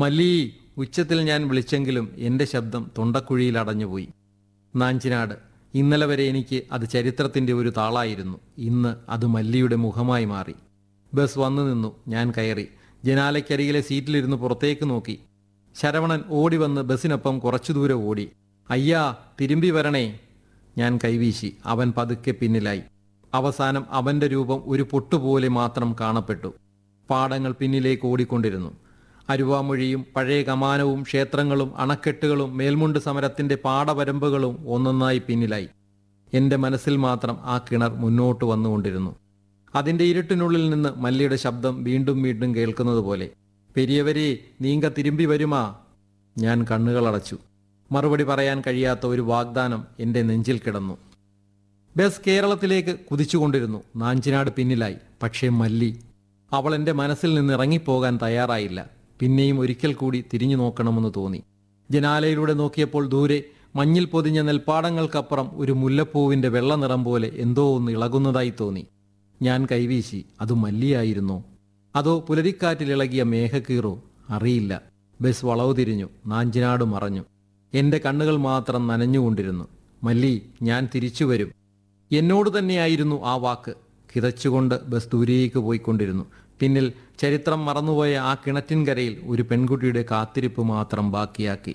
മല്ലി ഉച്ചത്തിൽ ഞാൻ വിളിച്ചെങ്കിലും എൻ്റെ ശബ്ദം തൊണ്ടക്കുഴിയിൽ അടഞ്ഞുപോയി നാഞ്ചിനാട് ഇന്നലെ വരെ എനിക്ക് അത് ചരിത്രത്തിൻ്റെ ഒരു താളായിരുന്നു ഇന്ന് അത് മല്ലിയുടെ മുഖമായി മാറി ബസ് വന്നു നിന്നു ഞാൻ കയറി ജനാലയ്ക്കരികിലെ സീറ്റിലിരുന്ന് പുറത്തേക്ക് നോക്കി ശരവണൻ ഓടി വന്ന് ബസ്സിനൊപ്പം കുറച്ചു ദൂരെ ഓടി അയ്യാ തിരുമ്പി വരണേ ഞാൻ കൈവീശി അവൻ പതുക്കെ പിന്നിലായി അവസാനം അവന്റെ രൂപം ഒരു പൊട്ടുപോലെ മാത്രം കാണപ്പെട്ടു പാടങ്ങൾ പിന്നിലേക്ക് ഓടിക്കൊണ്ടിരുന്നു അരുവാമൊഴിയും പഴയ കമാനവും ക്ഷേത്രങ്ങളും അണക്കെട്ടുകളും മേൽമുണ്ട് സമരത്തിന്റെ പാടവരമ്പുകളും ഒന്നൊന്നായി പിന്നിലായി എന്റെ മനസ്സിൽ മാത്രം ആ കിണർ മുന്നോട്ട് വന്നുകൊണ്ടിരുന്നു അതിന്റെ ഇരുട്ടിനുള്ളിൽ നിന്ന് മല്ലിയുടെ ശബ്ദം വീണ്ടും വീണ്ടും കേൾക്കുന്നത് പോലെ പെരിയവരെ നീങ്ക തിരുമ്പി വരുമാ ഞാൻ കണ്ണുകൾ അടച്ചു മറുപടി പറയാൻ കഴിയാത്ത ഒരു വാഗ്ദാനം എന്റെ നെഞ്ചിൽ കിടന്നു ബസ് കേരളത്തിലേക്ക് കുതിച്ചുകൊണ്ടിരുന്നു നാഞ്ചിനാട് പിന്നിലായി പക്ഷേ മല്ലി അവൾ എൻ്റെ മനസ്സിൽ നിന്ന് ഇറങ്ങിപ്പോകാൻ തയ്യാറായില്ല പിന്നെയും ഒരിക്കൽ കൂടി തിരിഞ്ഞു നോക്കണമെന്ന് തോന്നി ജനാലയിലൂടെ നോക്കിയപ്പോൾ ദൂരെ മഞ്ഞിൽ പൊതിഞ്ഞ നെൽപ്പാടങ്ങൾക്കപ്പുറം ഒരു മുല്ലപ്പൂവിന്റെ വെള്ള നിറം പോലെ എന്തോ ഒന്ന് ഇളകുന്നതായി തോന്നി ഞാൻ കൈവീശി അത് മല്ലിയായിരുന്നോ അതോ പുലരിക്കാറ്റിലിളകിയ മേഘക്കീറോ അറിയില്ല ബസ് വളവ് തിരിഞ്ഞു നാഞ്ചിനാട് മറഞ്ഞു എന്റെ കണ്ണുകൾ മാത്രം നനഞ്ഞുകൊണ്ടിരുന്നു മല്ലി ഞാൻ തിരിച്ചു വരും എന്നോട് തന്നെയായിരുന്നു ആ വാക്ക് കിതച്ചുകൊണ്ട് ബസ് ദൂരേക്ക് പോയിക്കൊണ്ടിരുന്നു പിന്നിൽ ചരിത്രം മറന്നുപോയ ആ കിണറ്റിൻകരയിൽ ഒരു പെൺകുട്ടിയുടെ കാത്തിരിപ്പ് മാത്രം ബാക്കിയാക്കി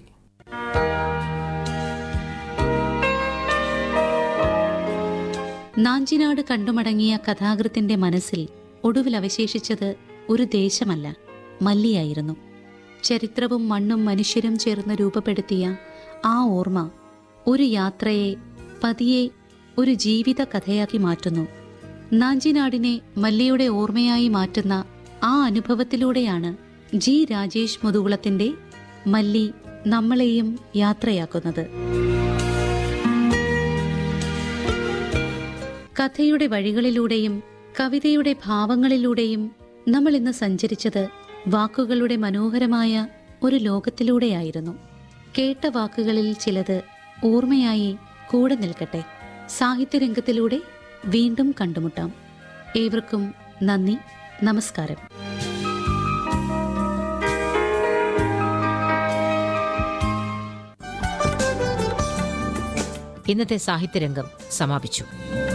നാഞ്ചിനാട് കണ്ടുമടങ്ങിയ കഥാകൃത്തിന്റെ മനസ്സിൽ ഒടുവിൽ അവശേഷിച്ചത് ഒരു ദേശമല്ല മല്ലിയായിരുന്നു ചരിത്രവും മണ്ണും മനുഷ്യരും ചേർന്ന് രൂപപ്പെടുത്തിയ ആ ഓർമ്മ ഒരു യാത്രയെ പതിയെ ഒരു ജീവിത കഥയാക്കി മാറ്റുന്നു നാഞ്ചിനാടിനെ മല്ലിയുടെ ഓർമ്മയായി മാറ്റുന്ന ആ അനുഭവത്തിലൂടെയാണ് ജി രാജേഷ് മുതുകുളത്തിന്റെ മല്ലി നമ്മളെയും യാത്രയാക്കുന്നത് കഥയുടെ വഴികളിലൂടെയും കവിതയുടെ ഭാവങ്ങളിലൂടെയും നമ്മൾ ഇന്ന് സഞ്ചരിച്ചത് വാക്കുകളുടെ മനോഹരമായ ഒരു ലോകത്തിലൂടെയായിരുന്നു കേട്ട വാക്കുകളിൽ ചിലത് ഓർമ്മയായി കൂടെ നിൽക്കട്ടെ സാഹിത്യരംഗത്തിലൂടെ വീണ്ടും കണ്ടുമുട്ടാം ഏവർക്കും നന്ദി നമസ്കാരം ഇന്നത്തെ സാഹിത്യരംഗം സമാപിച്ചു